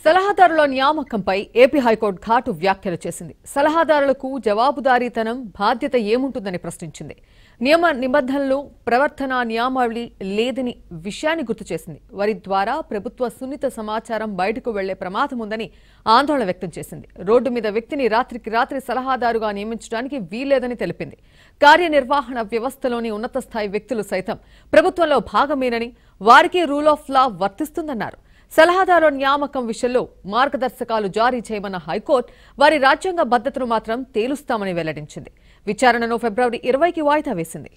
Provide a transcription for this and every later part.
సలహాదారుల నియామకంపై AP high court ఘాటు వ్యాఖ్యలు చేసింది సలహాదారులకు జవాబుదారీతనం బాధ్యత ఏముంటుందని ప్రశ్నించింది నియమ నిబంధనలు ప్రవర్తన నియామావళి లేదని విషయాన్ని గుర్తు చేసింది వారి ద్వారా ప్రభుత్వ సున్నిత సమాచారం బయటకు వెళ్లే ప్రమాదం ఉందని ఆందోళన వ్యక్తం చేసింది రోడ్డు మీద వ్యక్తిని రాత్రికి రాత్రి సలహాదారుగా నియమించడానికి వీల్లేదని తెలిపింది కార్యనిర్వహణ వ్యవస్థలోని ఉన్నత స్థాయి వ్యక్తులు సైతం ప్రభుత్వంలో భాగమేనని వారికి రూల్ ఆఫ్ లా వర్తిస్తుందన్నారు సలహాదారు నియామకం విషయంలో మార్గదర్శకాలు జారీ చేయమన్న హైకోర్టు వారి రాజ్యాంగ భద్రతను మాత్రం తేలుస్తామని వెల్లడించింది విచారణను ఫిబ్రవరి ఇరవైకి వాయిదా వేసింది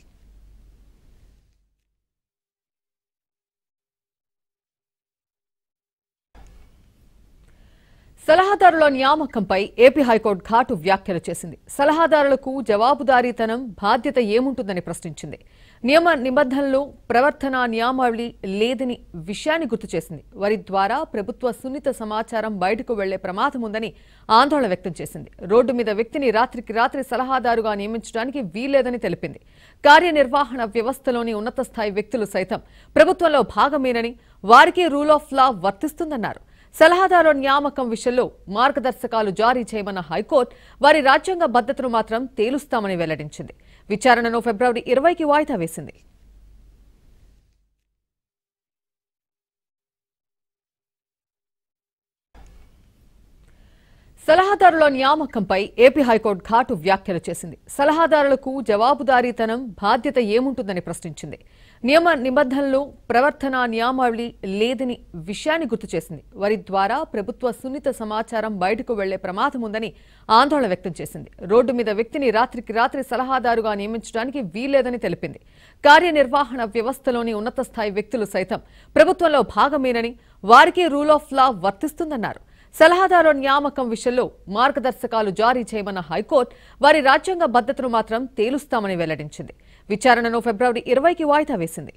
సలహాదారుల నియామకంపై ఏపీ హైకోర్టు ఘాటు వ్యాఖ్యలు చేసింది సలహాదారులకు జవాబుదారీతనం బాధ్యత ఏముంటుందని ప్రశ్నించింది నియమ నిబంధనలు ప్రవర్తన నియామావళి లేదని విషయాన్ని గుర్తు చేసింది వారి ద్వారా ప్రభుత్వ సున్నిత సమాచారం బయటకు వెళ్లే ప్రమాదం ఉందని ఆందోళన వ్యక్తం చేసింది రోడ్డు మీద వ్యక్తిని రాత్రికి రాత్రి సలహాదారుగా నియమించడానికి వీల్లేదని తెలిపింది కార్యనిర్వహణ వ్యవస్థలోని ఉన్నత స్థాయి వ్యక్తులు సైతం ప్రభుత్వంలో భాగమేనని వారికి రూల్ ఆఫ్ లా వర్తిస్తుందన్నారు సలహాదారు నియామకం విషయంలో మార్గదర్శకాలు జారీ చేయమన్న హైకోర్టు వారి రాజ్యాంగ భద్రతను మాత్రం తేలుస్తామని వెల్లడించింది విచారణను ఫిబ్రవరి ఇరవైకి వాయిదా వేసింది సలహాదారుల నియామకంపై ఏపీ హైకోర్టు ఘాటు వ్యాఖ్యలు చేసింది సలహాదారులకు జవాబుదారీతనం బాధ్యత ఏముంటుందని ప్రశ్నించింది నియమ నిబంధనలు ప్రవర్తన నియామావళి లేదని విషయాన్ని గుర్తు చేసింది వారి ద్వారా ప్రభుత్వ సున్నిత సమాచారం బయటకు వెళ్లే ప్రమాదం ఉందని ఆందోళన వ్యక్తం చేసింది రోడ్డు మీద వ్యక్తిని రాత్రికి రాత్రి సలహాదారుగా నియమించడానికి వీల్లేదని తెలిపింది కార్యనిర్వహణ వ్యవస్థలోని ఉన్నత స్థాయి వ్యక్తులు సైతం ప్రభుత్వంలో భాగమేనని వారికి రూల్ ఆఫ్ లా వర్తిస్తుందన్నారు సలహాదారు నియామకం విషయంలో మార్గదర్శకాలు జారీ చేయమన్న హైకోర్టు వారి రాజ్యాంగ భద్రతను మాత్రం తేలుస్తామని వెల్లడించింది విచారణను ఫిబ్రవరి ఇరవైకి వాయిదా వేసింది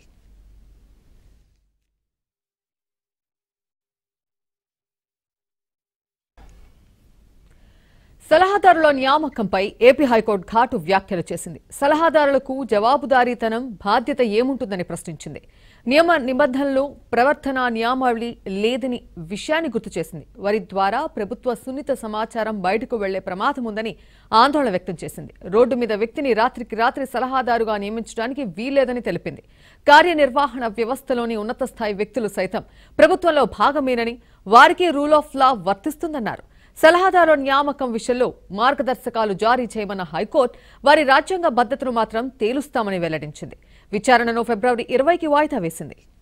సలహాదారుల నియామకంపై ఏపీ హైకోర్టు ఘాటు వ్యాఖ్యలు చేసింది సలహాదారులకు జవాబుదారీతనం బాధ్యత ఏముంటుందని ప్రశ్నించింది నియమ నిబంధనలు ప్రవర్తన నియామావళి లేదని విషయాన్ని గుర్తు చేసింది వారి ద్వారా ప్రభుత్వ సున్నిత సమాచారం బయటకు వెళ్లే ప్రమాదం ఉందని ఆందోళన వ్యక్తం చేసింది రోడ్డు మీద వ్యక్తిని రాత్రికి రాత్రి సలహాదారుగా నియమించడానికి వీల్లేదని తెలిపింది కార్యనిర్వహణ వ్యవస్థలోని ఉన్నత స్థాయి వ్యక్తులు సైతం ప్రభుత్వంలో భాగమేనని వారికి రూల్ ఆఫ్ లా వర్తిస్తుందన్నారు సలహాదారు నియామకం విషయంలో మార్గదర్శకాలు జారీ చేయమన్న హైకోర్టు వారి రాజ్యాంగ భద్రతను మాత్రం తేలుస్తామని వెల్లడించింది విచారణను ఫిబ్రవరి ఇరవైకి వాయిదా వేసింది